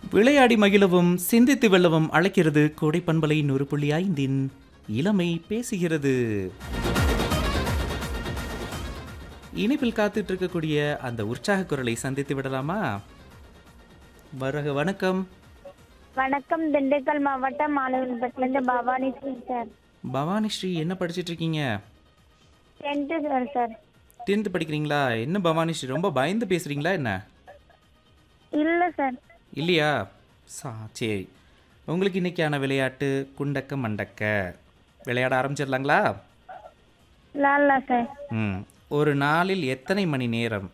விளையாடி மகிழவும் சிந்தித்து வெல்லவும் அழைக்கிறது கோடை பண்பலை நூறு புள்ளி ஐந்தின் இளமை பேசுகிறது இணைப்பில் காத்துட்டு இருக்கக்கூடிய அந்த உற்சாக குரலை சந்தித்து விடலாமா வருக வணக்கம் வணக்கம் திண்டுக்கல் மாவட்டம் மாணவன்பட்டிலேருந்து பவானி சிங் சார் பவானி ஸ்ரீ என்ன படிச்சிட்டு இருக்கீங்க டென்த்து சார் சார் டென்த்து படிக்கிறீங்களா என்ன பவானி ஸ்ரீ ரொம்ப பயந்து பேசுறீங்களா என்ன இல்லை சார் இல்லையா சா சரி உங்களுக்கு இன்னைக்கான விளையாட்டு குண்டக்க மண்டக்க விளையாட ஆரம்பிச்சிடலாங்களா லாலா சார் ம் ஒரு நாளில் எத்தனை மணி நேரம்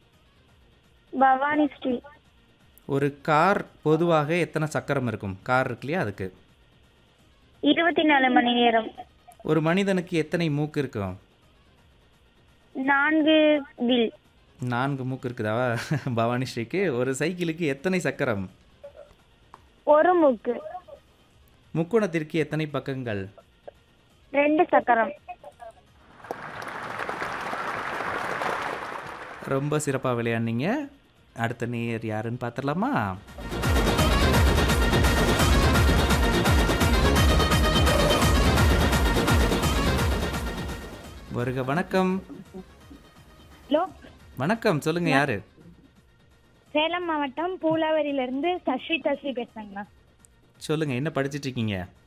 பவானி ஸ்ரீ ஒரு கார் பொதுவாக எத்தனை சக்கரம் இருக்கும் கார் இருக்கு இல்லையா அதுக்கு இருபத்தி நாலு மணி நேரம் ஒரு மனிதனுக்கு எத்தனை மூக்கு இருக்கும் நான்கு வில் நான்கு மூக்கு இருக்குதா பவானி ஸ்ரீக்கு ஒரு சைக்கிளுக்கு எத்தனை சக்கரம் ஒரு மூக்கு முக்கோணத்திற்கு எத்தனை பக்கங்கள் ரெண்டு சக்கரம் ரொம்ப சிறப்பாக விளையாடுனீங்க அடுத்த நேர் யாருன்னு பார்த்துடலாமா வருக வணக்கம் ஹலோ வணக்கம் சொல்லுங்க யாரு சேலம் மாவட்டம் பூலாவரியிலேருந்து சஷ்வி தஸ்வி பேசுகிறேங்கண்ணா சொல்லுங்க என்ன படிச்சிட்டு இருக்கீங்க